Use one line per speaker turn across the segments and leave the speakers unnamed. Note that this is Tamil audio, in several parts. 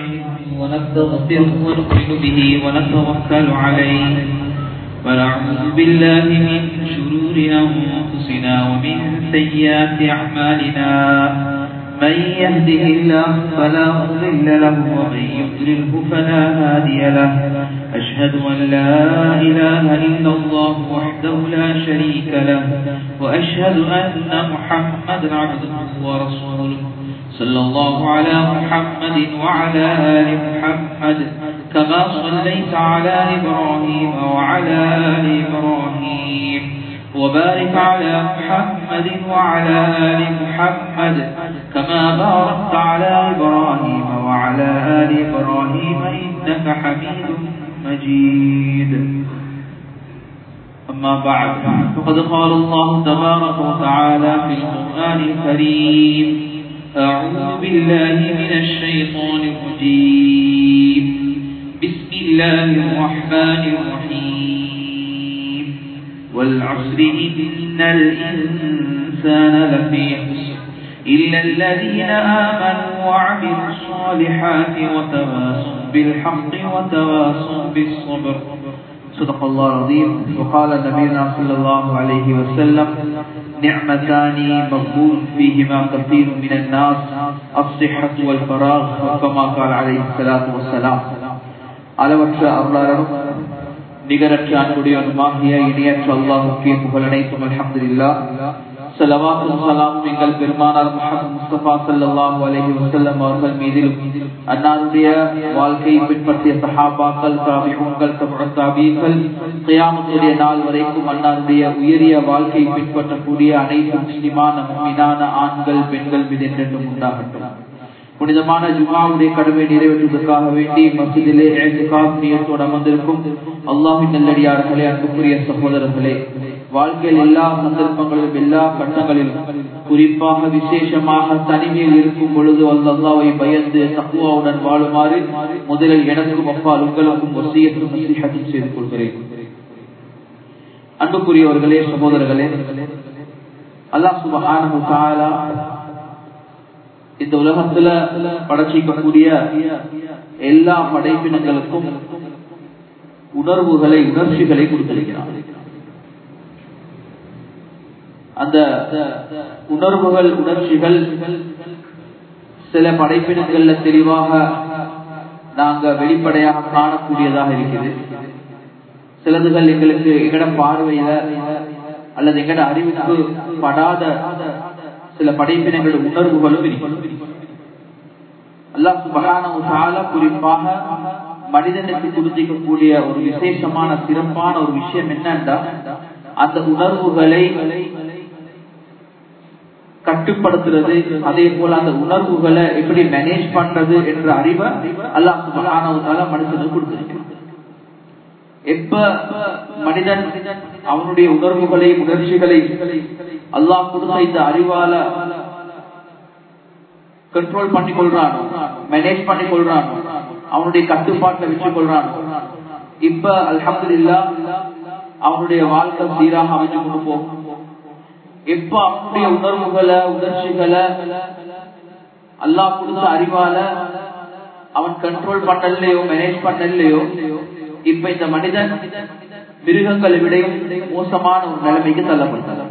ونستغفره ونؤمن به ونتوكل عليه ونعوذ بالله من شرور أنفسنا ومن سيئات أعمالنا من يهده الله فلا مضل له ومن يضلله فلا هادي له أشهد أن لا إله إلا الله وحده لا شريك له وأشهد أن محمدا عبده ورسوله صلى الله على محمد وعلى آل محمد كما صليت على إبراهيم وعلى آل إبراهيم وبارك على محمد وعلى آل محمد كما باركت على إبراهيم وعلى آل إبراهيم إنك حميد مجيد أما بعد فقد قال الله تبارك وتعالى في القرآن الكريم أعوذ بالله من الشيطان الرجيم بسم الله الرحمن الرحيم والعصر إن الإنسان لفي خسر إلا الذين آمنوا وعملوا الصالحات وتواصوا بالحق وتواصوا بالصبر صدق الله العظيم وقال نبينا صلى الله عليه وسلم نعمتان مقبول فيهما كثير من الناس الصحة والفراغ كما قال عليه الصلاة والسلام அளவற்ற அருளாளரும் நிகரற்ற அன்புடையவனுமாகிய இணையற்ற அல்லாஹுக்கே புகழனைத்தும் அல்ஹம்துலில்லா சலவாத்தும் சலாம் எங்கள் பெருமானார் முஹம்மது முஸ்தபா ஸல்லல்லாஹு அலைஹி வஸல்லம் அவர்கள் மீதிலும் அன்னாருடைய வாழ்க்கையை பின்பற்றிய சஹாபாக்கள் தாபிஊன்கள் தபு தாபீன்கள் கியாமத்துடைய நாள் வரைக்கும் அன்னாருடைய உயரிய வாழ்க்கையை பின்பற்றக்கூடிய அனைத்து முஸ்லிமான முஃமினான ஆண்கள் பெண்கள் மீது என்றென்றும் உண்டாகட்டும் புனிதமான ஜுமாவுடைய கடமை நிறைவேற்றுவதற்காக வேண்டி மசிதிலே நியத்தோடு அமர்ந்திருக்கும் அல்லாஹின் நல்லடியார்களே அன்புக்குரிய சகோதரர்களே வாழ்க்கையில் எல்லா சந்தர்ப்பங்களிலும் எல்லா கட்டங்களிலும் குறிப்பாக விசேஷமாக தனிமையில் இருக்கும் பொழுது அல்லாவை பயந்து தக்குவாவுடன் வாழுமாறு முதலில் எனக்கும் அப்பால் உங்களுக்கும் வசியத்தும் நசிஹத்தும் செய்து கொள்கிறேன் அன்புக்குரியவர்களே சகோதரர்களே அல்லாஹ் சுபஹானஹு தஆலா இந்த உலகத்துல படைச்சிக்கக்கூடிய எல்லா படைப்பினங்களுக்கும் உணர்வுகளை உணர்ச்சிகளை கொடுத்திருக்கிறார் அந்த உணர்வுகள் உணர்ச்சிகள் சில படைப்பினங்கள்ல தெளிவாக நாங்க வெளிப்படையாக காணக்கூடியதாக இருக்குது சிலதுகள் எங்களுக்கு எங்கட பார்வையில அல்லது எங்கட அறிவுக்கு படாத சில படைப்பினங்கள் உணர்வுகளும் அல்லாஹ் சுபகான குறிப்பாக மனிதனுக்கு கொடுத்திக்கக்கூடிய ஒரு விசேஷமான சிறப்பான ஒரு விஷயம் என்னன்னா அந்த உணர்வுகளை கட்டுப்படுத்துறது அதே போல அந்த உணர்வுகளை எப்படி மேனேஜ் பண்றது என்ற அறிவை அல்லாஹ் சுபகான மனுஷனுக்கு கொடுத்திருக்கிறார் எப்ப மனிதன் அவனுடைய உணர்வுகளை உணர்ச்சிகளை அல்லாஹ் கொடுத்த இந்த அறிவால கண்ட்ரோல் பண்ணி கொள்றான் மேனேஜ் பண்ணி கொள்றான் அவனுடைய கட்டுப்பாட்டை வச்சு கொள்றான் இப்ப அல்ஹமது இல்லா அவனுடைய வாழ்க்கை சீராக அமைஞ்சு கொண்டு போகும் எப்ப அவனுடைய உணர்வுகளை உணர்ச்சிகளை அல்லாஹ் கொடுத்த அறிவால அவன் கண்ட்ரோல் பண்ணலையோ மேனேஜ் பண்ணலையோ இப்ப இந்த மனிதன் மிருகங்களை விட மோசமான ஒரு நிலைமைக்கு தள்ளப்பட்டார்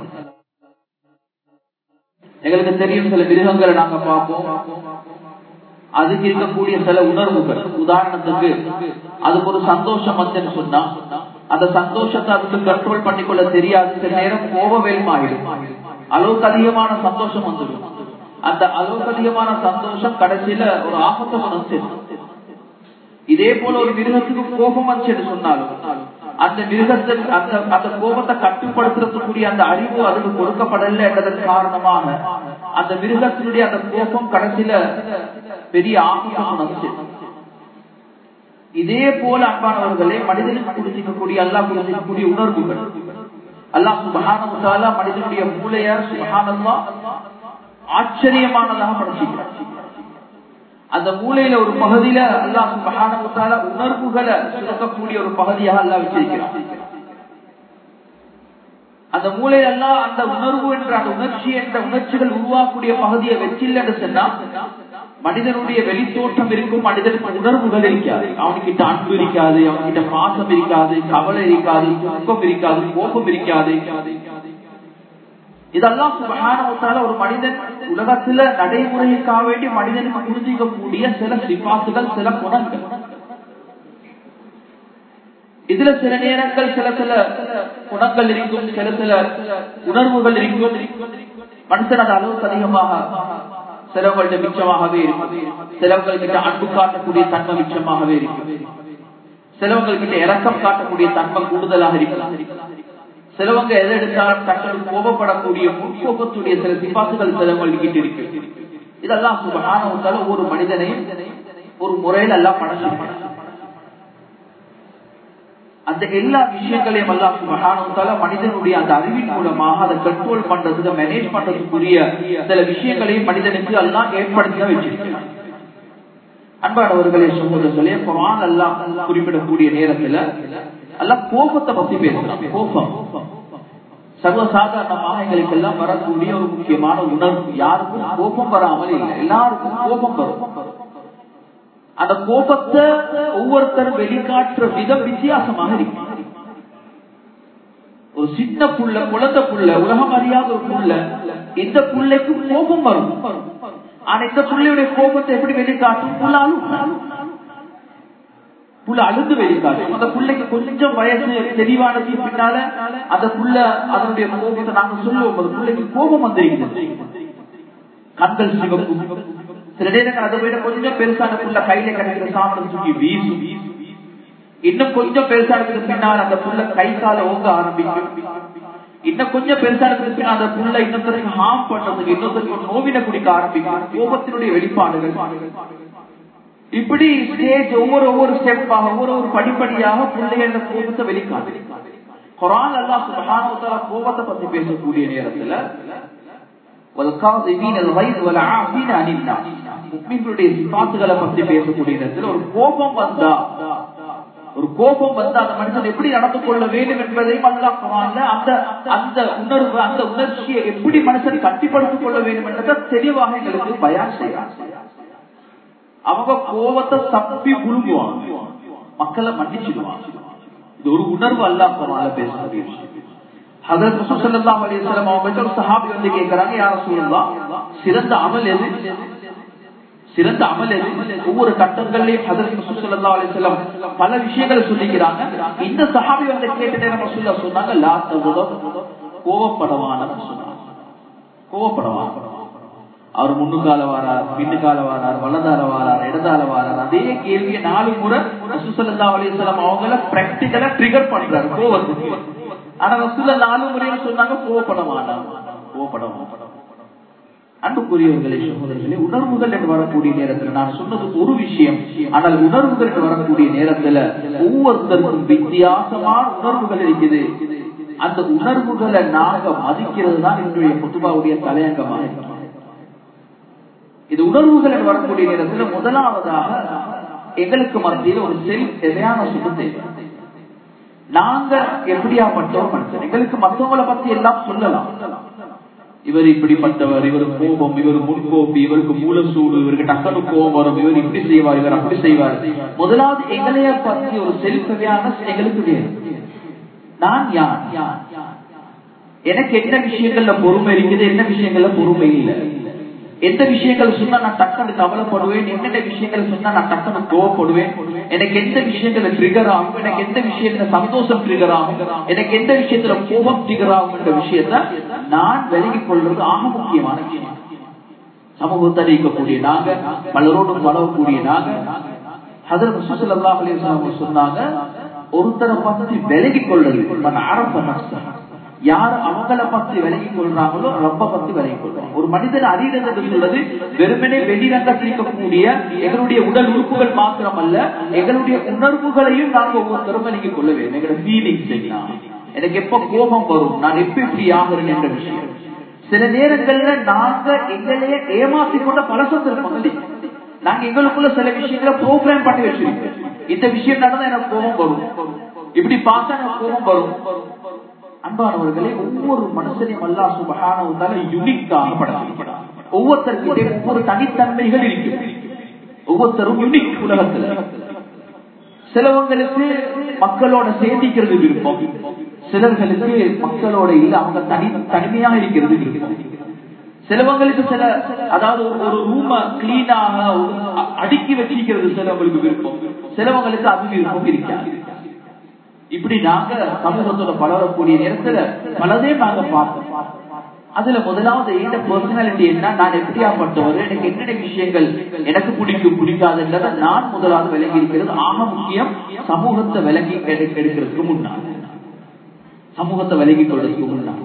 எங்களுக்கு தெரியும் சில மிருகங்களை நாங்க பார்ப்போம் அதுக்கு இருக்கக்கூடிய சில உணர்வுகள் உதாரணத்துக்கு அதுக்கு ஒரு சந்தோஷம் வந்துன்னு சொன்னா அந்த சந்தோஷத்தை அதுக்கு கண்ட்ரோல் பண்ணிக்கொள்ள தெரியாது சில நேரம் கோபவேல்மாயிடும் அளவுக்கு அதிகமான சந்தோஷம் வந்துடும் அந்த அளவுக்கு அதிகமான சந்தோஷம் கடைசியில ஒரு ஆபத்தை உணர்ச்சி இதே போல ஒரு மிருகத்துக்கு கோபம் வந்துச்சு சொன்னாலும் அந்த மிருகத்துக்கு அந்த அந்த கோபத்தை கட்டுப்படுத்துறதுக்குரிய அந்த அறிவு அதுக்கு கொடுக்கப்படல என்றதன் காரணமாக அந்த மிருகத்தினுடைய அந்த கோபம் கடைசியில பெரிய ஆபத்தை உணர்ச்சி இதே போல அன்பானவர்களே மனிதனுக்கு குடிச்சிக்கக்கூடிய அல்லா குடிச்சிக்கக்கூடிய உணர்வுகள் அல்லாஹ் சுபஹானமுத்தாலா மனிதனுடைய மூளையார் சுபஹானல்லா ஆச்சரியமானதாக படைச்சிக்கிறார் அந்த மூலையில ஒரு பகுதியில அல்லாஹ் சுபஹானமுத்தாலா உணர்வுகளை சுரக்கக்கூடிய ஒரு பகுதியாக அல்லா வச்சிருக்கிறார் அந்த மூலையில எல்லாம் அந்த உணர்வு என்ற அந்த உணர்ச்சி என்ற உணர்ச்சிகள் உருவாக்கக்கூடிய பகுதியை வச்சில்லைன்னு சொன்னா மனிதனுடைய வெளித்தோற்றம் இருக்கும் மனிதனுக்கு உணர்வுகள் இருக்காது அவனுக்கிட்ட அன்பு இருக்காது அவன்கிட்ட பாசம் இருக்காது கவலை இருக்காது துக்கம் இருக்காது கோபம் இருக்காது இதெல்லாம் சுபகானத்தால ஒரு மனிதன் உலகத்துல நடைமுறைக்காக வேண்டி மனிதனுக்கு புரிஞ்சிக்கக்கூடிய சில சிபாசுகள் சில குணங்கள் இதுல சில நேரங்கள் சில சில குணங்கள் இருக்கும் சில சில உணர்வுகள் இருக்கும் மனுஷன் அது அளவுக்கு அதிகமாக சிலவங்கள்ட்ட மிச்சமாகவே இருக்கும் சிலவங்கள் கிட்ட அன்பு காட்டக்கூடிய தன்மை மிச்சமாகவே இருக்கும் சிலவங்கள் கிட்ட இறக்கம் காட்டக்கூடிய தன்மை கூடுதலாக இருக்கலாம் சிலவங்க எதை எடுத்தாலும் தங்களுக்கு கோபப்படக்கூடிய முன்கோபத்துடைய சில சிபாசுகள் சிலவங்கள் கிட்ட இருக்கு இதெல்லாம் சுபகான ஒரு மனிதனையும் ஒரு முறையில் எல்லாம் பணம் அந்த எல்லா விஷயங்களையும் எல்லாம் சுபகானத்தால மனிதனுடைய அந்த அறிவின் மூலமாக அதை கண்ட்ரோல் பண்றதுக்கு மேனேஜ் பண்றதுக்குரிய சில விஷயங்களையும் மனிதனுக்கு எல்லாம் ஏற்படுத்தி தான் வச்சிருக்கிறான் அன்பானவர்களே சகோதரர்களே குரான் எல்லாம் குறிப்பிடக்கூடிய நேரத்துல எல்லாம் கோபத்தை பத்தி பேசுறான் கோபம் சர்வசாதாரணமாக எங்களுக்கு எல்லாம் வரக்கூடிய ஒரு முக்கியமான உணர்வு யாருக்கும் கோபம் வராமல் இல்லை எல்லாருக்கும் கோபம் வரும் அந்த கோபத்தை ஒவ்வொருத்தரும் வெளிக்காட்டுற விதம் வித்தியாசமாக இருக்கு ஒரு சின்ன புள்ள குழந்தை புள்ள உலகம் அறியாத ஒரு புள்ள இந்த புள்ளைக்கு கோபம் வரும் ஆனா இந்த புள்ளையுடைய கோபத்தை எப்படி வெளிக்காட்டும் புள்ள அழுகும் புள்ள அழுந்து வெளிக்காட்டும் அந்த பிள்ளைக்கு கொஞ்சம் வயசு தெளிவானது பின்னால அந்த புள்ள அதனுடைய கோபத்தை நாங்க சொல்லுவோம் அந்த பிள்ளைக்கு கோபம் வந்திருக்கிறது கண்கள் சிவப்பு சில நேரங்கள் அதை விட கொஞ்சம் பெருசான புள்ள கையில கிடைக்கிற சாப்பிட தூக்கி வீசும் இன்னும் கொஞ்சம் பெருசானதுக்கு பின்னால் அந்த புள்ள கை கால ஓங்க ஆரம்பிக்கும் இன்னும் கொஞ்சம் பெருசானதுக்கு பின்னால் அந்த புள்ள இன்னொருத்தருக்கு ஹார்ம் பண்றதுக்கு இன்னொருத்தருக்கு நோவின குடிக்க ஆரம்பிக்கும் கோபத்தினுடைய வெளிப்பாடுகள் இப்படி ஸ்டேஜ் ஒவ்வொரு ஒவ்வொரு ஸ்டெப்பாக ஒவ்வொரு ஒரு படிப்படியாக பிள்ளைகள கோபத்தை வெளிக்காது குரான் அல்லாஹ் சுபஹானஹு கோபத்தை பத்தி பேசக்கூடிய நேரத்துல சிபாத்துகளை பத்தி பேசக்கூடிய நேரத்தில் ஒரு கோபம் வந்தா ஒரு கோபம் வந்து அந்த மனிதன் எப்படி நடந்து கொள்ள வேண்டும் என்பதையும் அல்லா குரான்ல அந்த அந்த உணர்வு அந்த உணர்ச்சியை எப்படி மனுஷன் கட்டிப்படுத்திக் கொள்ள வேண்டும் என்றதை தெளிவாக எங்களுக்கு பயான் செய்யறாங்க அவங்க கோபத்தை தப்பி புழுங்குவாங்க மக்களை மன்னிச்சிடுவாங்க இது ஒரு உணர்வு அல்லா குரான்ல பேசக்கூடிய விஷயம் சிறந்த அமல் எது சிறந்த அமல் எது ஒவ்வொரு கட்டங்கள்லயும் பல விஷயங்களை சொல்லிக்கிறாங்க இந்த சஹாபி வந்து கேட்ட நேரம் சொல்ல சொன்னாங்க கோவப்படவான கோவப்படவான அவர் முன்னுக்கால வாரார் பின்னுக்கால வாரார் வலதால வாரார் இடதால வாரார் அதே கேள்வியை நாலு முறை ரசூசல்லா அலிஸ்லாம் அவங்கள பிராக்டிக்கலா ட்ரிகர் பண்றாரு கோவத்துக்கு ஆனா ரசூல நாலு முறையில சொன்னாங்க கோவப்பட மாட்டாங்க கோவப்பட அன்புக்குரியவர்களே சகோதரர்களே உணர்வுகள் என்று வரக்கூடிய நேரத்தில் நான் சொன்னது ஒரு விஷயம் ஆனால் உணர்வுகள் என்று வரக்கூடிய நேரத்துல ஒவ்வொருத்தருக்கும் வித்தியாசமான உணர்வுகள் இருக்குது அந்த உணர்வுகளை நாங்க மதிக்கிறது தான் இன்றைய புத்துபாவுடைய தலையங்கமாக இருக்கிறோம் இது உணர்வுகள் என்று வரக்கூடிய நேரத்தில் முதலாவதாக எங்களுக்கு மத்தியில் ஒரு செல்ஃப் எதையான சுகத்தை நாங்க எப்படியாப்பட்டோம் மனுஷன் எங்களுக்கு மற்றவங்களை பத்தி எல்லாம் சொல்லலாம் இவர் இப்படிப்பட்டவர் இவர் கோபம் இவர் முன்கோப்பி இவருக்கு மூலசூடு இவருக்கு டக்கனு கோபம் வரும் இவர் இப்படி செய்வார் இவர் அப்படி செய்வார் முதலாவது எங்களைய பத்தி ஒரு செல்ஃப் அவேர்னஸ் எங்களுக்கு நான் யார் எனக்கு என்ன விஷயங்கள்ல பொறுமை இருக்குது என்ன விஷயங்கள்ல பொறுமை இல்லை எந்த விஷயங்கள் சொன்னா நான் டக்குனு கவலைப்படுவேன் என்னென்ன விஷயங்கள் சொன்னா நான் டக்குனு கோவப்படுவேன் எனக்கு எந்த விஷயத்துல ட்ரிகர் ஆகும் எனக்கு எந்த விஷயத்துல சந்தோஷம் ட்ரிகர் ஆகும் எனக்கு எந்த விஷயத்துல கோபம் ட்ரிகர் ஆகும் என்ற விஷயத்த நான் விலகி கொள்றது ஆக முக்கியமான விஷயம் சமூகத்தில் இருக்கக்கூடிய நாங்க பலரோடு பழகக்கூடிய நாங்க அதில் சுசலல்லா அலிஸ்லாம் சொன்னாங்க ஒருத்தரை பத்தி விலகி கொள்றது ஆரம்ப யார் அவங்கள பத்தி விலகி கொள்றாங்களோ ரொம்ப பத்தி விலகி கொள்றாங்க ஒரு மனிதன் அறிகிறது சொல்றது வெறுமனே வெளிரங்கத்தில் இருக்கக்கூடிய எங்களுடைய உடல் உறுப்புகள் மாத்திரம் அல்ல எங்களுடைய உணர்வுகளையும் நாங்க ஒவ்வொருத்தரும் விலகி கொள்ள வேண்டும் எங்களோட ஃபீலிங்ஸ் எனக்கு எப்ப கோபம் வரும் நான் எப்ப இப்படி ஆகிறேன் என்ற விஷயம் சில நேரங்கள்ல நாங்க எங்களையே ஏமாத்தி கொண்ட பல சந்தர்ப்பங்கள் நாங்க எங்களுக்குள்ள சில விஷயங்களை ப்ரோக்ராம் பண்ணி வச்சிருக்கோம் இந்த விஷயம் நடந்தா எனக்கு கோபம் வரும் இப்படி பார்த்தா எனக்கு கோபம் வரும் அன்பானவர்களே ஒவ்வொரு மனுஷனையும் அல்லா சுபகான யுனிக்காக படைச்சிருக்கிறார் ஒவ்வொருத்தருக்கிட்டே ஒவ்வொரு தனித்தன்மைகள் இருக்கு
ஒவ்வொருத்தரும் யூனிக் உலகத்துல சிலவங்களுக்கு மக்களோட சேர்ந்திக்கிறது விருப்பம் சிலர்களுக்கு மக்களோட இல்ல அவங்க தனி தனிமையாக இருக்கிறது விருப்பம் சிலவங்களுக்கு சில அதாவது ஒரு ரூம கிளீனாக அடுக்கி வச்சிருக்கிறது சிலவங்களுக்கு விருப்பம் சிலவங்களுக்கு அது விருப்பம் இருக்காது இப்படி நாங்க சமூகத்தோட பலரக்கூடிய நேரத்துல பலதே நாங்க பார்த்தோம் அதுல முதலாவது என்ன பர்சனாலிட்டி என்ன நான் எப்படியாப்பட்டவர் எனக்கு என்னென்ன விஷயங்கள் எனக்கு பிடிக்கும் பிடிக்காதுன்றத நான் முதலாவது விளங்கி இருக்கிறது ஆக முக்கியம் சமூகத்தை விலகி எடுக்கிறதுக்கு முன்னாள் சமூகத்தை விலகி கொள்றதுக்கு முன்னாள்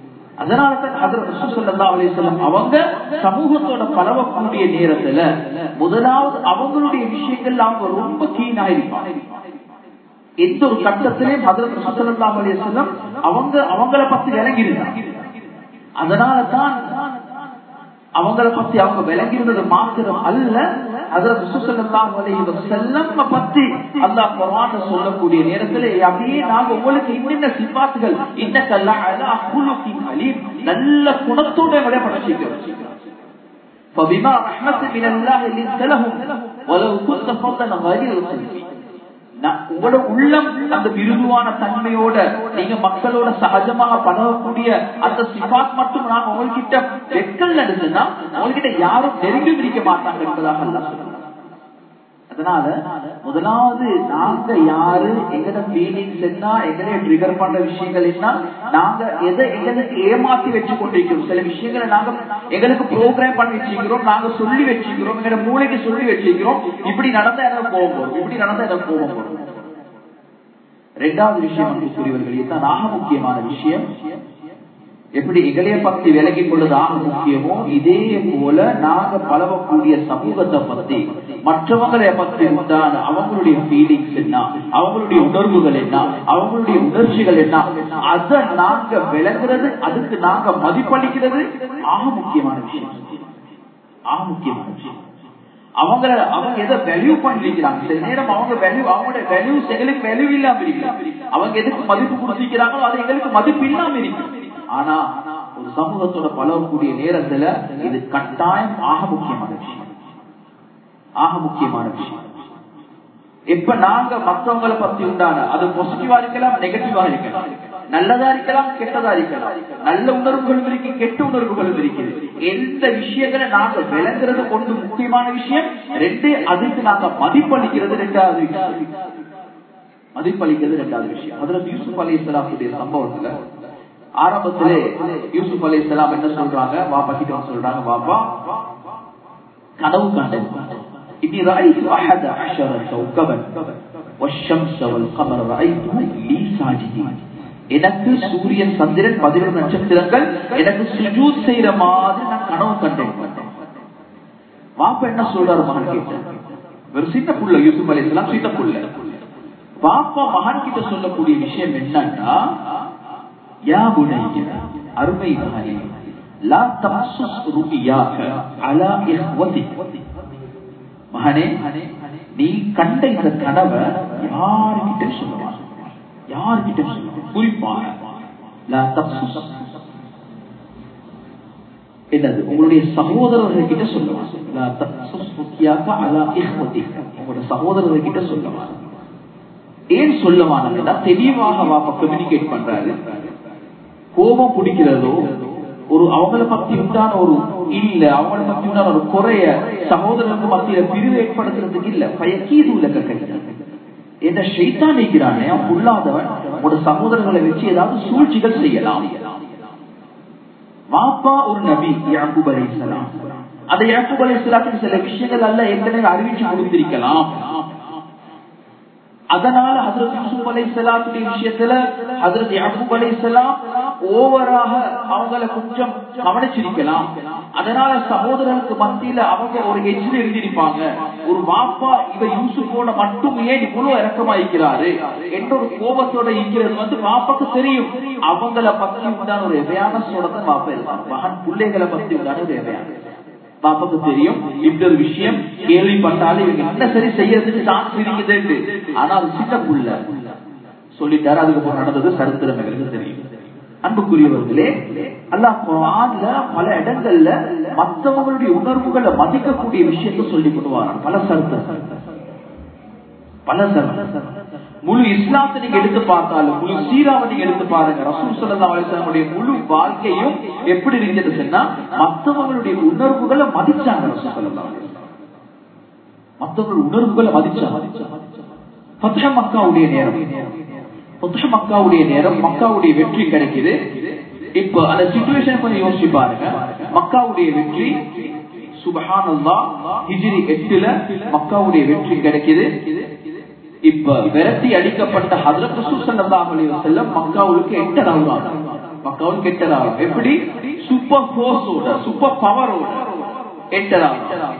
அதனாலதான் அவங்க சமூகத்தோட பரவக்கூடிய நேரத்துல முதலாவது அவங்களுடைய விஷயங்கள் அவங்க ரொம்ப கீனா இருப்பாங்க எந்த ஒரு கட்டத்திலையும் ஹதரத் சுசல்லா அலிசல்லம் அவங்க அவங்கள பத்தி விளங்கிருந்தாங்க அதனாலதான் அவங்கள பத்தி அவங்க விளங்கிருந்தது மாத்திரம் அல்ல அதுல செல்லம் பத்தி அல்லா குரான் சொல்லக்கூடிய நேரத்துல அப்படியே நாங்க உங்களுக்கு இன்னென்ன சிப்பாத்துகள் நல்ல குணத்தோட விட படைச்சிக்கிறோம் فبما رحمة من الله لنت لهم ولو كنت فضلا غير உங்களோட உள்ளம் அந்த மிருதுவான தன்மையோட நீங்க மக்களோட சகஜமாக பழகக்கூடிய அந்த சிபாத் மட்டும் நாங்க உங்ககிட்ட வெக்கல் நடந்துன்னா உங்ககிட்ட யாரும் நெருங்கி பிடிக்க மாட்டாங்க என்பதாக அல்ல அதனால முதலாவது நாங்க யாரு எங்கட ஃபீலிங்ஸ் என்ன எங்களை ட்ரிகர் பண்ற விஷயங்கள் என்ன நாங்க எதை எங்களுக்கு ஏமாத்தி வச்சு கொண்டிருக்கிறோம் சில விஷயங்களை நாங்க எங்களுக்கு ப்ரோக்ராம் பண்ணி வச்சுக்கிறோம் நாங்க சொல்லி வச்சுக்கிறோம் எங்க மூளைக்கு சொல்லி வச்சுக்கிறோம் இப்படி நடந்தா எனக்கு கோபம் வரும் இப்படி நடந்தா எனக்கு கோபம் வரும் ரெண்டாவது விஷயம் அன்புக்குரியவர்கள் இதுதான் ஆக முக்கியமான விஷயம் எப்படி எங்களைய பத்தி விலகிக் கொள்வது ஆக முக்கியமோ இதே போல நாங்க பழகக்கூடிய சமூகத்தை பத்தி மற்றவங்களை பத்தி உண்டான அவங்களுடைய ஃபீலிங்ஸ் என்ன அவங்களுடைய உணர்வுகள் என்ன அவங்களுடைய உணர்ச்சிகள் என்ன அதை நாங்க விளங்குறது அதுக்கு நாங்க மதிப்பளிக்கிறது ஆக முக்கியமான விஷயம் ஆக முக்கியமான விஷயம் அவங்க அவங்க எதை வேல்யூ பண்ணிருக்கிறாங்க சில நேரம் அவங்க வேல்யூ அவங்களோட வேல்யூஸ் எங்களுக்கு வேல்யூ இல்லாம இருக்கு அவங்க எதுக்கு மதிப்பு கொடுத்திருக்கிறாங்களோ அது எங்களுக்கு மதிப்பு இல்லாம இருக்கு ஆனா ஒரு சமூகத்தோட பழகக்கூடிய நேரத்துல இது கட்டாயம் ஆக முக்கியமான விஷயம் ஆக முக்கியமான விஷயம் இப்ப நாங்க மற்றவங்களை பத்தி உண்டான அது பாசிட்டிவா இருக்கலாம் நெகட்டிவா இருக்கலாம் நல்லதா இருக்கலாம் கெட்டதா இருக்கலாம் நல்ல உணர்வுகளும் இருக்கு கெட்ட உணர்வுகளும் இருக்குது எந்த விஷயங்களை நாங்க விளங்குறது கொண்டு முக்கியமான விஷயம் ரெண்டு அதுக்கு நாங்க மதிப்பளிக்கிறது ரெண்டாவது விஷயம் மதிப்பளிக்கிறது ரெண்டாவது விஷயம் அதுல யூசுப் அலி இஸ்லாமுடைய சம்பவத்துல ஆரம்பத்திலே யூசுப் அலி இஸ்லாம் என்ன சொல்றாங்க வாப்பா கிட்ட சொல்றாங்க வாப்பா கனவு கண்டேன் إني رأيت أحد عشر كوكبا والشمس والقمر رأيته لي ساجدين எனக்கு சூரியன் சந்திரன் பதினொரு நட்சத்திரங்கள் எனக்கு சுஜூத் செய்யற மாதிரி நான் கனவு கண்டேன் பாப்பா என்ன சொல்றாரு மகன் கிட்ட ஒரு சின்ன புள்ள யூசுப் அலி இஸ்லாம் சின்ன புள்ள பாப்பா மகன் கிட்ட சொல்லக்கூடிய விஷயம் என்னன்னா யா புனைய அருமை மகனே லா தமசுஸ் ருபியாக அலா இஹ்வதி மகனே நீ கண்ட இந்த கனவை யாருக்கிட்ட சொல்லுவாங்க யாருக்கிட்ட சொல்லுவாங்க குறிப்பாக என்னது உங்களுடைய சகோதரர்கள் கிட்ட சொல்லுவாங்க உங்களோட சகோதரர்கள் கிட்ட சொல்லுவாங்க ஏன் சொல்லுவாங்கன்னா தெளிவாக வாப்ப கம்யூனிகேட் பண்றாரு கோபம் பிடிக்கிறதோ ஒரு அவங்கள பத்தி உண்டான ஒரு இல்ல அவங்கள பத்தி உண்டான ஒரு குறைய சகோதரருக்கு மத்தியில பிரிவு ஏற்படுத்துறதுக்கு இல்ல பயக்கீது உள்ள கட்டளை என்ன ஷெய்தான் நீக்கிறானே அவன் உள்ளாதவன் உங்களோட சகோதரர்களை வச்சு ஏதாவது சூழ்ச்சிகள் செய்யலாம் வாப்பா ஒரு நபி யாக்கூப் அலி இஸ்லாம் அந்த யாக்கூப் அலி இஸ்லாத்துக்கு சில விஷயங்கள் அல்ல ஏற்கனவே அறிவிச்சு கொடுத்திருக்கலாம் அதனால ஹசரத் யூசுப் அலை சலாத்துடைய விஷயத்துல ஹசரத் யாக்கூப் அலை சலாம் ஓவராக அவங்கள கொஞ்சம் கவனிச்சிருக்கலாம் அதனால சகோதரருக்கு மத்தியில அவங்க ஒரு எச்சில் எழுதியிருப்பாங்க ஒரு வாப்பா இவ யூசுஃபோட மட்டும் ஏன் இவ்வளவு இறக்கமாயிருக்கிறாரு என்ற ஒரு கோபத்தோட இருக்கிறது வந்து வாப்பாக்கு தெரியும் அவங்கள பத்தி உண்டான ஒரு எவையான சோடத்தை வாப்பா இருப்பாங்க மகன் பிள்ளைகளை பத்தி உண்டான ஒரு எவையான பாப்பாக்கு தெரியும் இப்படி ஒரு விஷயம் கேள்விப்பட்டாலும் இவங்க என்ன சரி செய்யறதுக்கு சான்ஸ் இருக்குது ஆனா அது சின்ன புள்ள சொல்லிட்டாரு அதுக்கப்புறம் நடந்தது சரித்திரம் எங்களுக்கு தெரியும் அன்புக்குரியவர்களே அல்லாஹ் குர்ஆன்ல பல இடங்கள்ல மற்றவங்களுடைய உணர்வுகளை மதிக்கக்கூடிய விஷயத்தை சொல்லி கொடுவார் பல சருத்து பல சருத்து முழு இஸ்லாத்தை நீங்க எடுத்து பார்த்தாலும் முழு சீராவை நீங்க எடுத்து பாருங்க ரசூல் ஸல்லல்லாஹு அலைஹி வஸல்லமுடைய முழு வாழ்க்கையும் எப்படி இருந்தது சொன்னா மற்றவங்களுடைய உணர்வுகளை மதிச்சாங்க ரசூல் ஸல்லல்லாஹு அலைஹி வஸல்லம் மற்றவங்களுடைய உணர்வுகளை மதிச்சாங்க ஃபத்ஹ மக்காவுடைய நேரம் ஃபத்ஹ மக்காவுடைய நேரம் மக்காவுடைய வெற்றி கிடைக்குது இப்ப அந்த சிச்சுவேஷன் கொஞ்சம் யோசிச்சு பாருங்க மக்காவுடைய வெற்றி சுபஹானல்லாஹ் ஹிஜ்ரி எட்டுல மக்காவுடைய வெற்றி கிடைக்குது இப்ப விரட்டி அடிக்கப்பட்ட ஹதரத் ரசூல் ஸல்லல்லாஹு அலைஹி வஸல்லம் மக்காவுக்கு என்டர் ஆகுறாங்க மக்காவுக்கு என்டர் ஆகும் எப்படி சூப்பர் ஃபோர்ஸோட சூப்பர் பவரோட என்டர் ஆகும்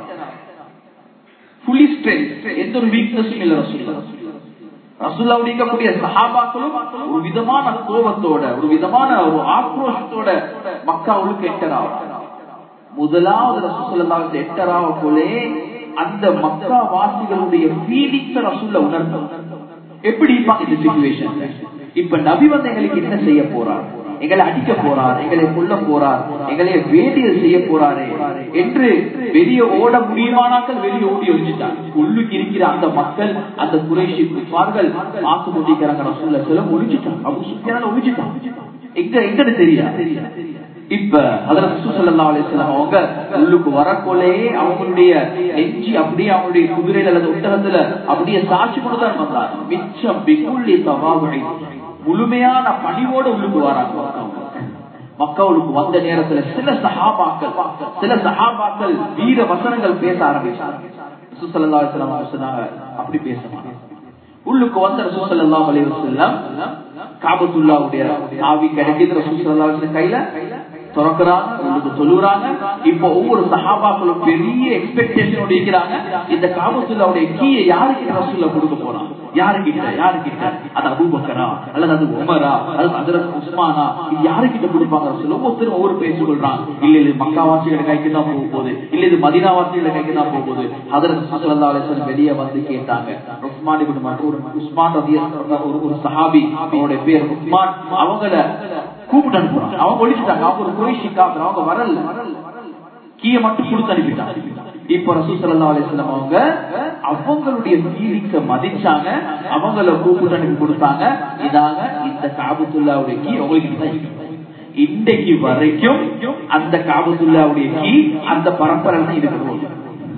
ஃபுல்லி ஸ்ட்ரென்த் எந்த ஒரு வீக்னஸும் இல்ல ரசூல்லா ரசூல்லாவுடைய இருக்கக்கூடிய சஹாபாக்களும் ஒரு விதமான கோபத்தோட ஒரு விதமான ஒரு ஆக்ரோஷத்தோட மக்காவுக்கு என்டர் ஆகும் முதலாவது ரசூல்லாவுக்கு என்டர் ஆக போலே அந்த மக்கா வாசிகளுடைய ஃபீலிங்ஸ் ரசூல்ல உணர்ந்தோம் எப்படி இருப்பாங்க இந்த சிச்சுவேஷன் இப்ப நபி வந்து எங்களுக்கு என்ன செய்ய போறார் எங்களை அடிக்க போறார் எங்களை கொல்ல போறார் எங்களை வேடியல் செய்ய போறாரே என்று வெளியே ஓட முடியுமானாக்கள் வெளியே ஓடி ஒழிஞ்சிட்டாங்க உள்ளுக்கு இருக்கிற அந்த மக்கள் அந்த குறைஷி குப்பார்கள் மாசு கொண்டிருக்கிறாங்க ரசூல்ல சில ஒழிஞ்சிட்டாங்க அபு சுத்தியான ஒழிஞ்சிட்டாங்க எங்க எங்கன்னு தெரியாது இப்ப அதுல சுசல்லா அலிஸ்லாம் அவங்க உள்ளுக்கு வரக்கொலே அவங்களுடைய நெஞ்சி அப்படியே அவங்களுடைய குதிரையில அல்லது ஒட்டகத்துல அப்படியே சாட்சி கொண்டு தான் வந்தாங்க மிச்சம் பிகுள்ளி தவாவுகை முழுமையான பணிவோட உள்ளுக்கு வராங்க மக்களுக்கு வந்த நேரத்துல சில சஹாபாக்கள் சில சஹாபாக்கள் வீர வசனங்கள் பேச ஆரம்பிச்சாங்க சுசல்லா அலிஸ்லாம் சொன்னாங்க அப்படி பேச மாட்டாங்க உள்ளுக்கு வந்த ரசூசல்லா அலிவசல்லாம் காபத்துல்லாவுடைய ஆவி கிடைக்குது ரசூசல்லா கையில திறக்கிறாங்க உங்களுக்கு சொல்லுறாங்க இப்ப ஒவ்வொரு சஹாபாக்களும் பெரிய எக்ஸ்பெக்டேஷனோட இருக்கிறாங்க இந்த காபத்துல்லாவுடைய கீயை யாருக்கு ரசூல்ல கொடுக்க போறாங்க யாருக்கிட்ட யாருக்கிட்ட அது அபூபக்கரா அல்லது அது உமரா அல்லது அதரத் உஸ்மானா இது யாருக்கிட்ட கொடுப்பாங்க ரசூல் ஒவ்வொருத்தரும் ஒவ்வொரு பேர் சொல்றாங்க இல்ல இது மக்காவாசியோட கைக்கு தான் போக போகுது இல்ல இது மதினாவாசியோட கைக்கு தான் போக போகுது அதரத் சல்லா அலிஸ்லாம் வெளியே வந்து கேட்டாங்க உஸ்மான் இப்படி மட்டும் ஒரு உஸ்மான் ஒரு ஒரு சஹாபி அவனுடைய பேர் உஸ்மான் அவங்கள கூப்பிட்டு அனுப்புறாங்க அவங்க ஒழிச்சுட்டாங்க அவங்க ஒரு குறைஷி காப்பிற அவங்க வரல கீய மட்டும் கொடுத்து அனுப்பிட்டாங்க இப்ப ரசூசல்லா அலிஸ்லாம் அவங்க அவங்களுடைய ஃபீலிங்ஸ மதிச்சாங்க அவங்கள கூப்பிட்டு அனுப்பி கொடுத்தாங்க இதாங்க இந்த காபத்துல்லாவுடைய கீ உங்களுக்கு தான் இன்றைக்கு வரைக்கும் அந்த காபத்துல்லாவுடைய கீ அந்த பரம்பரை தான் இருக்கு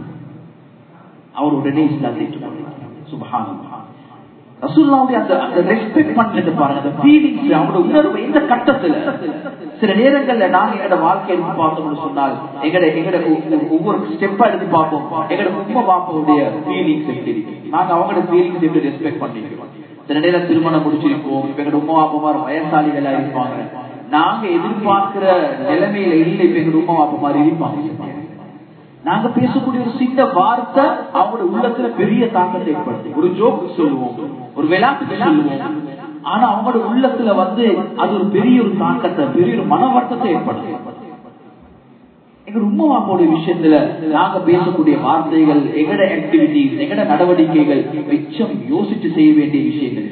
அவர் உடனே இஸ்லாத்தை சுபஹானம் ரசூல்லாவுடைய அந்த அந்த ரெஸ்பெக்ட் பண்றது பாருங்க அந்த ஃபீலிங்ஸ் அவங்களோட உணர்வு எந்த கட்டத்துல சில நேரங்கள்ல நாங்க எங்களோட வாழ்க்கை எடுத்து பார்த்தோம்னு சொன்னால் எங்கட எங்கட ஒவ்வொரு ஸ்டெப்பா எடுத்து பார்ப்போம் எங்கட உண்மை பாப்பாவுடைய ஃபீலிங்ஸ் எப்படி இருக்கு நாங்க அவங்களோட ஃபீலிங்ஸ் எப்படி ரெஸ்பெக்ட் பண்ணிக்கிறோம் சில நேரம் திருமணம் முடிச்சிருப்போம் எங்களோட உமா அப்பமார் வயசாளிகளா இருப்பாங்க நாங்க எதிர்பார்க்கிற நிலைமையில இல்லை இப்ப எங்க உமா அப்பா மாதிரி இருப்பாங்க நாங்க பேசக்கூடிய ஒரு சின்ன வார்த்தை அவங்களோட உள்ளத்துல பெரிய தாக்கத்தை ஏற்படுத்தி ஒரு ஜோக் சொல்லுவோம் ஒரு விளையாட்டுக்கு சொல்லுவோம் ஆனா அவங்களோட உள்ளத்துல வந்து அது ஒரு பெரிய ஒரு தாக்கத்தை பெரிய ஒரு மன வருத்தத்தை ஏற்படுத்தும் எங்க உண்மைவாப்போட விஷயத்துல நாங்க பேசக்கூடிய வார்த்தைகள் எங்கட ஆக்டிவிட்டிஸ் எங்கட நடவடிக்கைகள் மிச்சம் யோசிச்சு செய்ய வேண்டிய விஷயங்கள்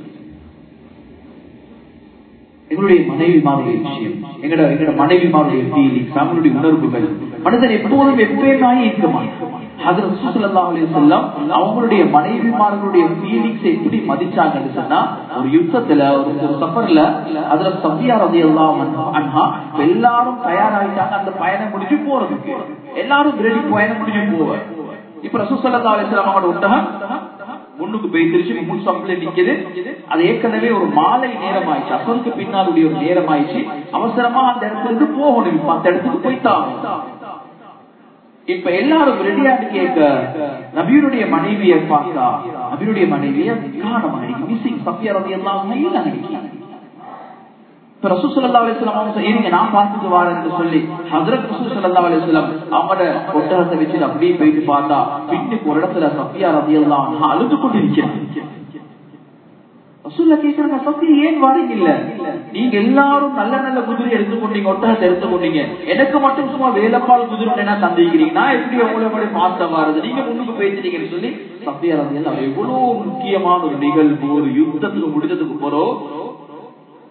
எங்களுடைய மனைவி மாருடைய விஷயம் எங்கட எங்கட மனைவி மாருடைய ஃபீலிங்ஸ் அவங்களுடைய உணர்வுகள் மனிதன் எப்போதும் எப்பேனாய் இருக்க மாட்டான் அவங்களுடைய மனைவிமார்களுடைய ஃபீலிங்ஸ் எப்படி மதிச்சாங்கன்னு சொன்னா ஒரு யுத்தத்துல ஒரு சஃபர்ல அதுல சபியா ரதி எல்லாம் அண்ணா எல்லாரும் தயாராயிட்டாங்க அந்த பயணம் முடிஞ்சு போறதுக்கு எல்லாரும் ரெடி பயணம் முடிஞ்சு போவ இப்ப ரசூசல்லா அலிஸ்லாம் அவங்களோட ஒட்டகம் முன்னுக்கு போயிடுச்சு முன் சப்பில நிக்குது அது ஏற்கனவே ஒரு மாலை நேரம் ஆயிடுச்சு அசலுக்கு பின்னாலுடைய ஒரு நேரம் ஆயிடுச்சு அவசரமா அந்த இடத்துல இருந்து போகணும் அந்த இடத்துக்கு போய்த்தாங்க இப்ப எல்லாரும் ரெடியாட்டு கேட்க நபியுடைய மனைவியை பார்த்தா நபியுடைய மனைவிய காணமா மிஸ்ஸிங் சப்பியா ரவி எல்லாம் நினைக்கிறாங்க இப்ப ரசூ சல்லா அலிஸ்லாம் அவங்க இருங்க நான் பார்த்துட்டு வாரேன்னு சொல்லி ஹசரத் ரசூ சல்லா அலிஸ்லாம் அவங்களோட ஒட்டகத்தை வச்சு அப்படியே போயிட்டு பார்த்தா பின்னுக்கு ஒரு இடத்துல சப்பியா ரவி எல்லாம் அழுது கொண்டு இருக்கிறாங்க ரசூல்ல கேக்குறாங்க சத்தி ஏன் வரீங்க இல்ல நீங்க எல்லாரும் நல்ல நல்ல குதிரை எடுத்துக்கொண்டீங்க ஒட்டகத்தை எடுத்துக்கொண்டீங்க எனக்கு மட்டும் சும்மா வேலப்பால் குதிரை என்ன தந்திக்கிறீங்க நான் எப்படி உங்களை மாதிரி மாத்த வாருது நீங்க முன்னுக்கு போயிட்டீங்கன்னு சொல்லி சத்தியா ரவி எவ்வளவு முக்கியமான ஒரு நிகழ்வு ஒரு யுத்தத்துக்கு முடிஞ்சதுக்கு போறோம்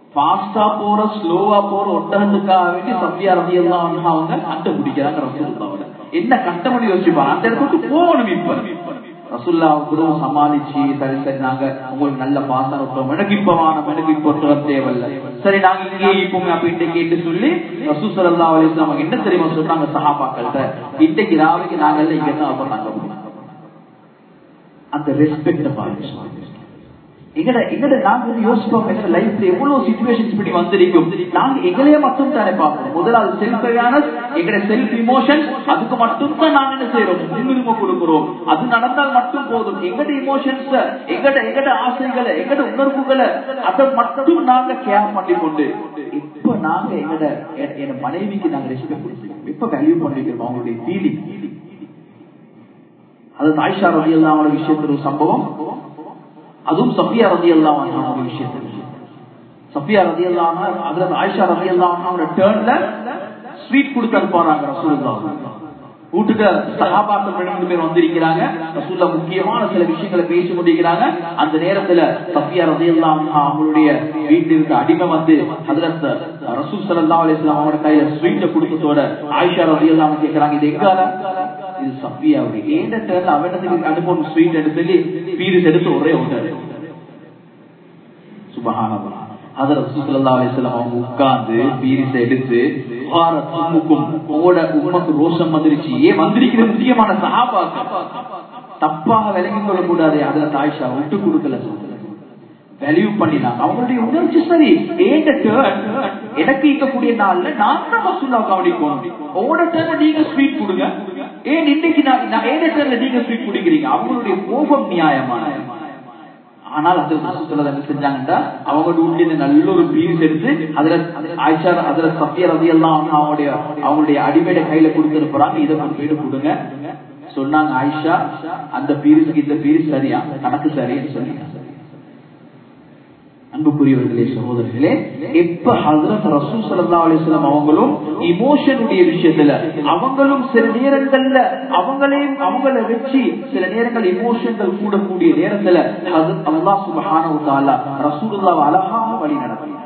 ஃபாஸ்டா போற ஸ்லோவா போற ஒட்டகத்துக்காக வேண்டி சஃபியா ரவி எல்லாம் அவங்க கட்ட பிடிக்கிறாங்க ரசூலுல்லாவோட என்ன கட்டமணி யோசிப்பாங்க அந்த இடத்துக்கு போகணும் இப்ப ரசுல்லா குருவும் சமாளிச்சு சரி சரி நாங்க உங்களுக்கு நல்ல பாசம் விட்டோம் எனக்கு இப்ப வானம் எனக்கு இப்ப ஒருத்தர் தேவையில்ல சரி நாங்க இங்கே இப்போமே அப்படின்ட்டு கேட்டு சொல்லி ரசூ சல்லா அலிஸ்லாம் என்ன தெரியுமா சொல்றாங்க சஹாபாக்கள்கிட்ட இன்னைக்கு ராவைக்கு நாங்க எல்லாம் இங்க தான் நாங்க அந்த ரெஸ்பெக்ட பாருங்க எங்கட எங்கட நாங்க வந்து யோசிப்போம் எங்க லைஃப்ல எவ்வளவு சுச்சுவேஷன்ஸ் இப்படி வந்திருக்கும் நாங்க எங்களையே மட்டும் தானே பார்ப்போம் முதலாவது செல்ஃப் அவேர்னஸ் எங்கட செல்ஃப் இமோஷன் அதுக்கு மட்டும் தான் நாங்க என்ன செய்யறோம் முன்னுரிமை கொடுக்கிறோம் அது நடந்தால் மட்டும் போதும் எங்கட இமோஷன்ஸ் எங்கட எங்கட ஆசைகளை எங்கட உணர்வுகளை அதை மட்டும் நாங்க கேர் பண்ணி கொண்டு இப்ப நாங்க எங்கட என் மனைவிக்கு நாங்க ரெஸ்பெக்ட் கொடுத்துருக்கோம் இப்ப வேல்யூ பண்ணிருக்கிறோம் அவங்களுடைய ஃபீலிங் அது ஆயிஷா ரவி அல்லாமோட விஷயத்துல ஒரு சம்பவம் அதுவும் சஃபியா ரதி அல்லாம விஷயத்தில் சஃபியா ரதி அல்லாம அதுல ஆயிஷா ரதி அல்லாமோட டேர்ன்ல ஸ்வீட் கொடுத்து அனுப்புறாங்க ரசூலுல்லா வீட்டுக்கு சகாபாக்கள் ரெண்டு பேர் வந்திருக்கிறாங்க ரசூல்லா முக்கியமான சில விஷயங்களை பேசி கொண்டிருக்கிறாங்க அந்த நேரத்துல சஃபியா ரதி அவங்களுடைய வீட்டில் இருக்க அடிமை வந்து அதுல ரசூல் சல்லா அலிஸ்லாம் அவங்களோட கையில ஸ்வீட்டை கொடுத்ததோட ஆயிஷா ரதி அல்லாம கேட்கிறாங்க இது எங்கால இது சஃபியாவுடைய ஏண்ட டேர்ல அவனத்துக்கு அனுப்பணும் ஸ்வீட் எடுத்து சொல்லி பீரிஸ் எடுத்து ஒரே ஒன்றாரு சுபஹானல்லா அதுல ரசூலுல்லா அலைஹிஸ்ஸலாம் அவங்க உட்கார்ந்து பீரிஸ் எடுத்து உம்முக்கும் உங்களோட உம்மக்கு ரோஷம் வந்துருச்சு ஏன் வந்திருக்கிற முக்கியமான சஹாபாக்கள் தப்பாக விளங்கி கொள்ள கூடாது அதுல தாய்ஷா விட்டு கொடுக்கல வேல்யூ பண்ணினாங்க அவங்களுடைய உணர்ச்சி சரி ஏண்ட டேர்ன் எனக்கு இருக்கக்கூடிய நாள்ல நான் தான் மசூலா கவனிக்கணும் உங்களோட டேர்ன்ல நீங்க ஸ்வீட் கொடுங்க ஏன் இன்னைக்கு நான் ஏண்ட டேர்ன்ல நீங்க ஸ்வீட் குடிக்கிறீங்க அவங்களுடைய கோபம் நியாயமான ஆனால் அது சொல்ல என்ன செஞ்சாங்கன்னா அவங்க வீட்டுல நல்ல ஒரு பீஸ் எடுத்து அதுல ஆயிஷா அதுல சஃபியா ரதி எல்லாம் அவங்களுடைய அவங்களுடைய அடிமையோட கையில கொடுத்துட்டு போறாங்க இதை கொண்டு போயிட்டு கொடுங்க சொன்னாங்க ஆயிஷா அந்த பீரிஸுக்கு இந்த பீரிஸ் சரியா கணக்கு சரின்னு சொன்னீங்க அன்புக்குரியவர்களே சகோதரர்களே எப்ப ஹசரத் ரசூல் சல்லா அலிஸ்லாம் அவங்களும் இமோஷனுடைய விஷயத்துல அவங்களும் சில நேரங்கள்ல அவங்களையும் அவங்கள வச்சு சில நேரங்கள் இமோஷன்கள் கூடக்கூடிய நேரத்துல ஹசரத் அல்லாஹ் சுபஹானஹு தஆலா ரசூலுல்லாஹ் அழகாக வழி நடத்தினார்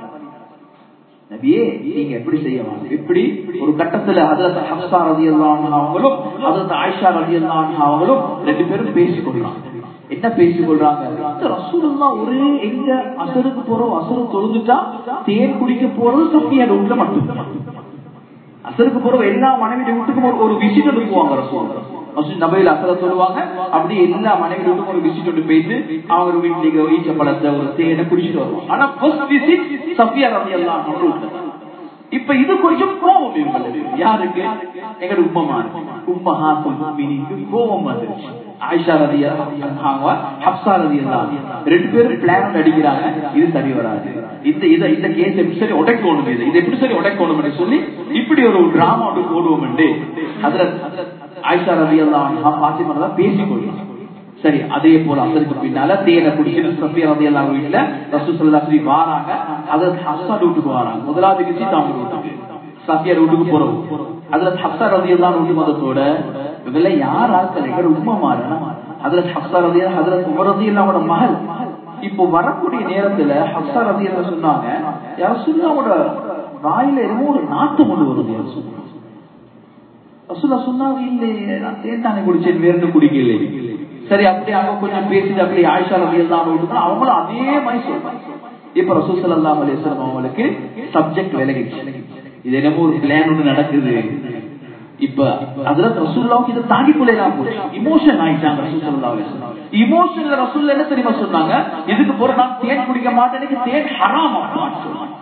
நபியே நீங்க எப்படி செய்யலாம் எப்படி ஒரு கட்டத்துல ஹசரத் ஹப்சா ரலியல்லாஹு அன்ஹா அவங்களும் ஹசரத் ஆயிஷா ரலியல்லாஹு அன்ஹா அவங்களும் ரெண்டு பேரும் பேசிக் கொள்றாங்க என்ன பேசிக் கொள்றாங்க ரசூலுல்லா ஒரே எங்க அசருக்கு போறோம் அசரு தொழுதுட்டா தேன் குடிக்க போறது சப்பியாட வீட்டுல மட்டும் அசருக்கு போறோம் எல்லா மனைவி வீட்டுக்கும் ஒரு ஒரு விசிட் அனுப்புவாங்க ரசூல் நபையில அசர சொல்லுவாங்க அப்படி எல்லா மனைவி வீட்டுக்கும் ஒரு விசிட் ஒன்று போயிட்டு அவங்க வீட்டுல ஈச்ச பழத்தை ஒரு தேனை குடிச்சிட்டு வருவாங்க ஆனா ஃபர்ஸ்ட் விசிட் சப்பியா ரவி எல்லாம் வீட்டுல இப்ப இது கொஞ்சம் கோபம் இவங்களுக்கு யாருக்கு எங்க உப்பமா உப்பா கோபம் வந்துருச்சு ஆயிஷா ரதி ஹப்சா ரதி ரெண்டு பேரும் பிளான் அடிக்கிறாங்க இது சரி வராது இந்த இத இந்த கேஸ் எப்படி சரி உடைக்கணும் இது இது எப்படி சரி உடைக்கணும் சொல்லி இப்படி ஒரு டிராமா ஒன்று போடுவோம் அதுல ஆயிஷா ரதி எல்லாம் பாத்திமா தான் பேசிக்கொள்ளும் சரி அதே போல அசருக்கு பின்னால தேனை குடிக்கிற சஃபியா ரதி எல்லாம் வீட்டுல ரசூ சல்லா சொல்லி வாராங்க அதை ஹப்சா வீட்டுக்கு வராங்க முதலாவது கிச்சி தாங்க வீட்டுக்கு சஃபியா வீட்டுக்கு போறோம் அதுல ஹப்சா ரதி எல்லாம் வீட்டு மதத்தோட இவங்கள யார் ஆட்கள் எங்க உண்மை மாறணும் அதுல ஹப்சா ரதி அதுல உமரதி அவனோட மகள் இப்போ வரக்கூடிய நேரத்துல ஹப்சா ரதி என்ன சொன்னாங்க யார் சொல்லாவோட வாயில என்னமோ ஒரு நாட்டு கொண்டு வருது யார் சொன்னாங்க ரசூல்லா சொன்னாங்க இல்லையே நான் தேன் தானே குடிச்சேன் வேறு குடிக்கல சரி அப்படி அவங்க கொஞ்சம் பேசிட்டு அப்படி ஆயிஷா ரவி எல்லாம் அவங்களும் அதே மாதிரி சொல்றாங்க இப்ப ரசூல் சல்லா அலிஸ்லாம் அவங்களுக்கு சப்ஜெக்ட் விலகிடுச்சு இது என்னமோ ஒரு பிளான் ஒண்ணு நடக்குது இப்ப அதுல ரசூல்லாவுக்கு இதை தாண்டி கொள்ளலாம் போச்சு இமோஷன் ஆயிட்டாங்க ரசூல் சல்லா அலிஸ்லாம் இமோஷன்ல ரசூல் என்ன தெரியுமா சொன்னாங்க இதுக்கு போற நான் தேன் குடிக்க மாட்டேன் எனக்கு தேன் ஹராம் ஆகுமான்னு சொன்னாங்க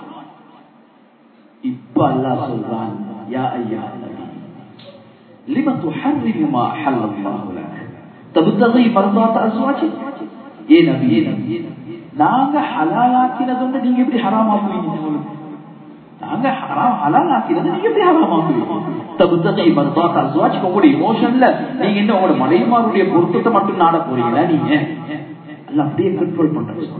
இப்ப அல்லாஹ் சொல்றான் யா ஐயா لما تحرم ما أحل الله لك تبتغي مرضات أزواجك ஏ நபி ஏ நபி நாங்க ஹலாலாக்கினது வந்து நீங்க எப்படி ஹராமாக்குவீங்க நாங்க ஹராம் ஹலாலாக்கினது நீங்க எப்படி ஹராமாக்குவீங்க தபுத்தகை மர்தாத் அஸ்வாஜ் உங்களுடைய இமோஷன்ல நீங்க என்ன உங்களோட மனைவிமாருடைய பொருத்தத்தை மட்டும் நாட போறீங்களா நீங்க அல்ல அப்படியே கண்ட்ரோல் பண்றது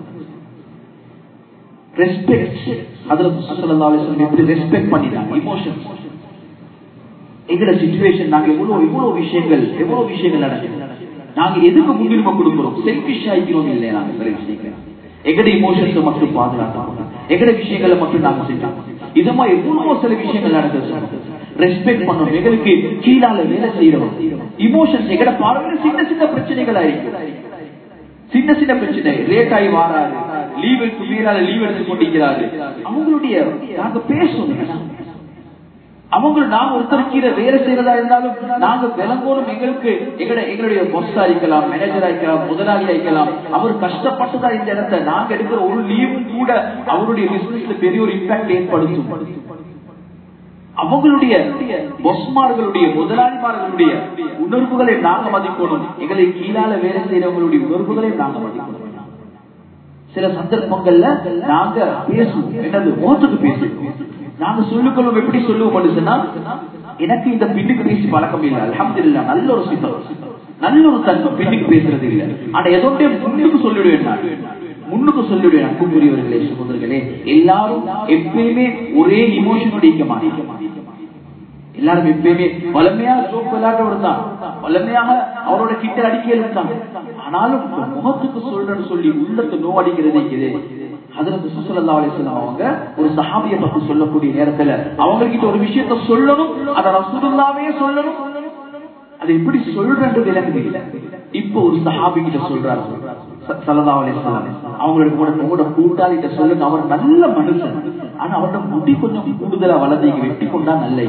ரெஸ்பெக்ட் அதுல சல்லல்லாஹு அலைஹி வஸல்லம் எப்படி ரெஸ்பெக்ட் பண்ணிட்டாங்க இமோஷன் எங்கட சிச்சுவேஷன் நாங்க எவ்வளவு எவ்வளவு விஷயங்கள் எவ்வளவு விஷயங்கள் நடக்குது நாங்க எதுக்கு முன்னுரிமை கொடுக்கிறோம் செல்பிஷ் ஆகிக்கிறோம் இல்லையா நாங்க சில விஷயங்கள் எங்கட இமோஷன்ஸ் மட்டும் பாதுகாக்கணும் எங்கட விஷயங்களை மட்டும் நாங்க செஞ்சோம் இது மாதிரி எவ்வளவோ சில விஷயங்கள் நடக்குது ரெஸ்பெக்ட் பண்ணணும் எங்களுக்கு கீழால வேலை செய்யறோம் இமோஷன்ஸ் எங்கட பார்வையில சின்ன சின்ன பிரச்சனைகளா இருக்கு சின்ன சின்ன பிரச்சனை லேட் ஆகி வாராரு லீவுக்கு மீறால லீவ் எடுத்து கொண்டிருக்கிறாரு அவங்களுடைய நாங்க பேசணும் அவங்க நாங்க ஒருத்தர் கீழே வேலை செய்யறதா இருந்தாலும் நாங்க விளங்கோனும் எங்களுக்கு எங்கட எங்களுடைய பொஸ்ஸா இருக்கலாம் மேனேஜரா இருக்கலாம் முதலாளியா இருக்கலாம் அவர் கஷ்டப்பட்டுதான் இந்த இடத்த நாங்க எடுக்கிற ஒரு லீவும் கூட அவருடைய பிசினஸ்ல பெரிய ஒரு இம்பாக்ட் ஏற்படுத்தும் அவங்களுடைய பொஸ்மார்களுடைய முதலாளிமார்களுடைய உணர்வுகளை நாங்க மதிக்கணும் எங்களை கீழால வேலை செய்யறவங்களுடைய உணர்வுகளை நாங்க மதிக்கணும் சில சந்தர்ப்பங்கள்ல நாங்க பேசுவோம் என்னது மோத்துக்கு பேசுவோம் நாங்க சொல்லிக்கொள்வோம் எப்படி சொல்லுவோம் சொன்னா எனக்கு இந்த பின்னுக்கு பேசி பழக்கம் இல்லை அலமதுல்லா நல்ல ஒரு சித்தம் நல்ல ஒரு தன்மை பின்னுக்கு பேசுறது இல்லை ஆனா எதோடைய முன்னுக்கு சொல்லிடுவேன் நான் முன்னுக்கு சொல்லிடுவேன் அன்புக்குரியவர்களே சகோதரர்களே எல்லாரும் எப்பயுமே ஒரே இமோஷனோட இருக்க மாட்டேங்க எல்லாரும் எப்பயுமே வலிமையாக ஜோக் விளையாட்டவர் தான் வலிமையாக அவரோட கிட்ட அடிக்கையில் இருந்தாங்க ஆனாலும் முகத்துக்கு சொல்றேன்னு சொல்லி உள்ளத்தை நோ அடிக்கிறது இருக்குது அதற்கு சுசலல்லா அலிஸ்லாம் அவங்க ஒரு சஹாபிய பத்தி சொல்லக்கூடிய நேரத்துல அவங்க கிட்ட ஒரு விஷயத்த சொல்லணும் அதை ரசூலுல்லாவே சொல்லணும் அது எப்படி சொல்றது விளங்குது இல்ல இப்ப ஒரு சஹாபி கிட்ட சொல்றாரு சல்லா அலிஸ்லாம் அவங்களோட கூட உங்களோட கூட்டாளிட்ட சொல்லுங்க அவர் நல்ல மனுஷன் ஆனா அவரோட முடி கொஞ்சம் கூடுதலா வளர்ந்து இங்க வெட்டி கொண்டா நல்ல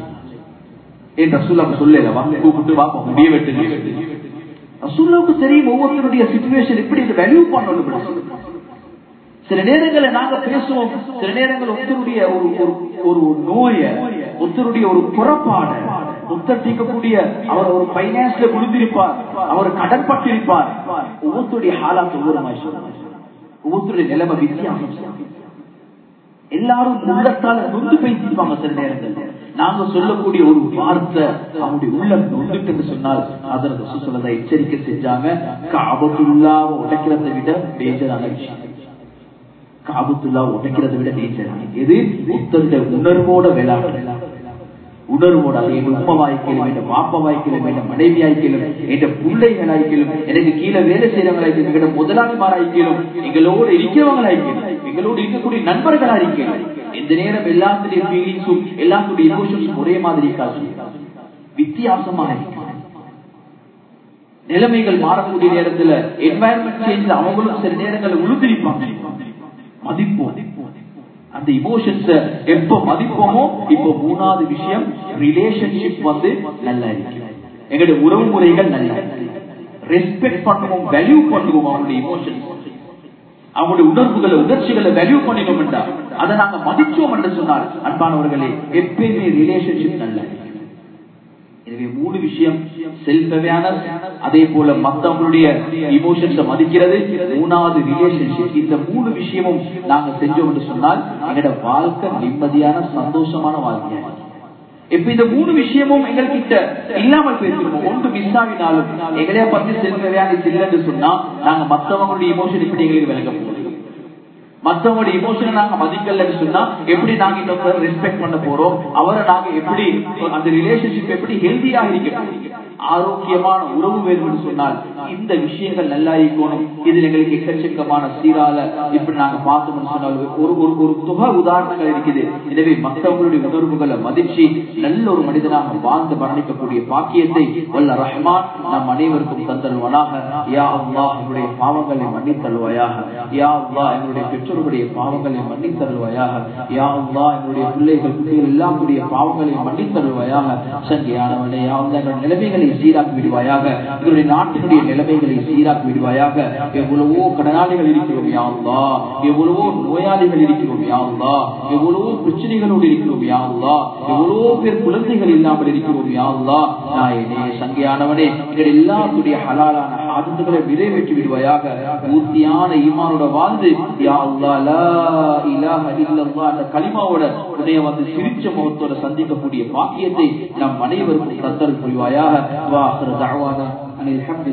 ஏன் ரசூல்லா சொல்லல வாங்க கூப்பிட்டு வா முடிய வெட்டு ரசூல்லாவுக்கு தெரியும் ஒவ்வொருத்தருடைய சிச்சுவேஷன் எப்படி வேல்யூ பண்ணணும் சில நேரங்களில் நாங்க பேசுவோம் சில நேரங்கள் ஒருத்தருடைய ஒரு ஒரு நோய ஒருத்தருடைய ஒரு புறப்பாடு ஒருத்தர் தீர்க்கக்கூடிய அவர் ஒரு பைனான்ஸ்ல விழுந்திருப்பார் அவர் கடன் பட்டிருப்பார் ஒவ்வொருத்தருடைய ஹாலாத் ஒவ்வொரு மாதிரி ஒவ்வொருத்தருடைய நிலைமை வித்தியாசம் எல்லாரும் உள்ளத்தால நொந்து பேசிருப்பாங்க சில நேரங்கள் நாங்க சொல்லக்கூடிய ஒரு வார்த்தை அவனுடைய உள்ள நொந்துட்டு சொன்னால் அதற்கு சுசலதை எச்சரிக்கை செஞ்சாங்க காபத்துள்ளாவை உடைக்கிறதை விட டேஞ்சரான விஷயம் காபத்துல்லா உடைக்கிறதை விட டேஞ்சரான எது புத்தருடைய உணர்வோட விளையாடுற உணர்வோட அது என் உண்மை வாய்க்கலும் என் பாப்ப வாய்க்கலும் என் மனைவி ஆய்க்கலும் என் பிள்ளைகள் ஆய்க்கலும் எனக்கு கீழே வேலை செய்யறவங்களாய்க்கலும் எங்களோட முதலாளிமார் ஆய்க்கலும் எங்களோட இருக்கிறவங்களாய்க்கலும் எங்களோடு இருக்கக்கூடிய நண்பர்களா இருக்கணும் இந்த நேரம் எல்லாத்துடைய ஃபீலிங்ஸும் எல்லாத்துடைய இமோஷன்ஸும் ஒரே மாதிரி இருக்காது வித்தியாசமா இருக்கு நிலைமைகள் மாறக்கூடிய நேரத்துல என்வாயன்மெண்ட் சேஞ்ச் அவங்களும் சில நேரங்களில் உழுந்திருப்பாங்க மதிப்போம் அந்த இமோஷன்ஸ் எப்ப மதிப்போமோ இப்போ மூணாவது விஷயம் ரிலேஷன்ஷிப் வந்து நல்லா இருக்கு எங்களுடைய உறவு முறைகள் நல்லா ரெஸ்பெக்ட் பண்ணுவோம் வேல்யூ பண்ணுவோம் அவங்களுடைய இமோஷன்ஸ் அவங்களுடைய உணர்வுகளை உணர்ச்சிகளை வேல்யூ பண்ணினோம் அதை நாங்க மதிச்சோம் என்று சொன்னார் அன்பானவர்களே எப்பயுமே ரிலேஷன்ஷிப் நல்ல எனவே மூணு விஷயம் செல்ஃப் அவேர்னஸ் அதே போல மத்தவங்களுடைய இமோஷன்ஸ மதிக்கிறது மூணாவது ரிலேஷன்ஷிப் இந்த மூணு விஷயமும் நாங்க செஞ்சோம் என்று சொன்னால் எங்களோட வாழ்க்கை நிம்மதியான சந்தோஷமான வாழ்க்கை இப்ப இந்த மூணு விஷயமும் எங்கள்கிட்ட இல்லாமல் பேசிருக்கோம் ஒன்று மிஸ் ஆகினாலும் எங்களைய பத்தி செல்ஃப் அவேர்னஸ் இல்லைன்னு சொன்னா நாங்க மத்தவங்களுடைய இமோஷன் இப்படி எங்களுக்கு விளக்க போறோம் மத்தவங்களுடைய இமோஷனை நாங்க மதிக்கலன்னு சொன்னா எப்படி நாங்க இன்னொரு ரெஸ்பெக்ட் பண்ண போறோம் அவரை நாங்க எப்படி அந்த ரிலேஷன்ஷிப் எப்படி ஹெல்தியா இருக்க ஆரோக்கியமான உறவு வேணும்னு சொன்னால் இந்த விஷயங்கள் நல்லா இருக்கணும் இதுல எங்களுக்கு எக்கச்சக்கமான சீரால இப்படி நாங்க பார்த்தோம்னு சொன்னால் ஒரு ஒரு ஒரு தொகை உதாரணங்கள் இருக்குது எனவே மற்றவங்களுடைய உணர்வுகளை மதிச்சு நல்ல ஒரு மனிதனாக வாழ்ந்து மரணிக்கக்கூடிய பாக்கியத்தை வல்ல ரஹ்மான் நம் அனைவருக்கும் தந்தல்வனாக யா அல்லா எங்களுடைய பாவங்களை மன்னித்தல்வாயாக யா அல்லா எங்களுடைய பெற்றோர்களுடைய பாவங்களை மன்னித்தருவாயாக யா அல்லா எங்களுடைய பிள்ளைகள் பிள்ளைகள் எல்லாருடைய பாவங்களை மன்னித்தருவாயாக சங்கியானவனே யா அல்லா எங்களுடைய நிலைமைகளை சீராக்கி விடுவாயாக எங்களுடைய நாட்டினுடைய நிலைமைகளை சீராக்கி விடுவாயாக எவ்வளவோ கடனாளிகள் இருக்கிறோம் யா அல்லா எவ்வளவோ நோயாளிகள் இருக்கிறோம் யா அல்லா எவ்வளவோ பிரச்சனைகளோடு இருக்கிறோம் யா அல்லா எவ்வளவோ பேர் குழந்தைகள் இல்லாமல் இருக்கிறோம் யா அல்லா நாயனே சங்கியானவனே எங்கள் எல்லாத்துடைய ஹலாலான ஆதத்துகளை நிறைவேற்றி விடுவாயாக பூர்த்தியான ஈமானோட வாழ்ந்து யா அல்லா லா இலாஹ இல்லல்லாஹ் அந்த கலிமாவோட உடைய வந்து சிரிச்ச முகத்தோட சந்திக்கக்கூடிய பாக்கியத்தை நம் அனைவருக்கும் தத்தல் புரிவாயாக வாஹிர தஅவானா அனில் ஹம்து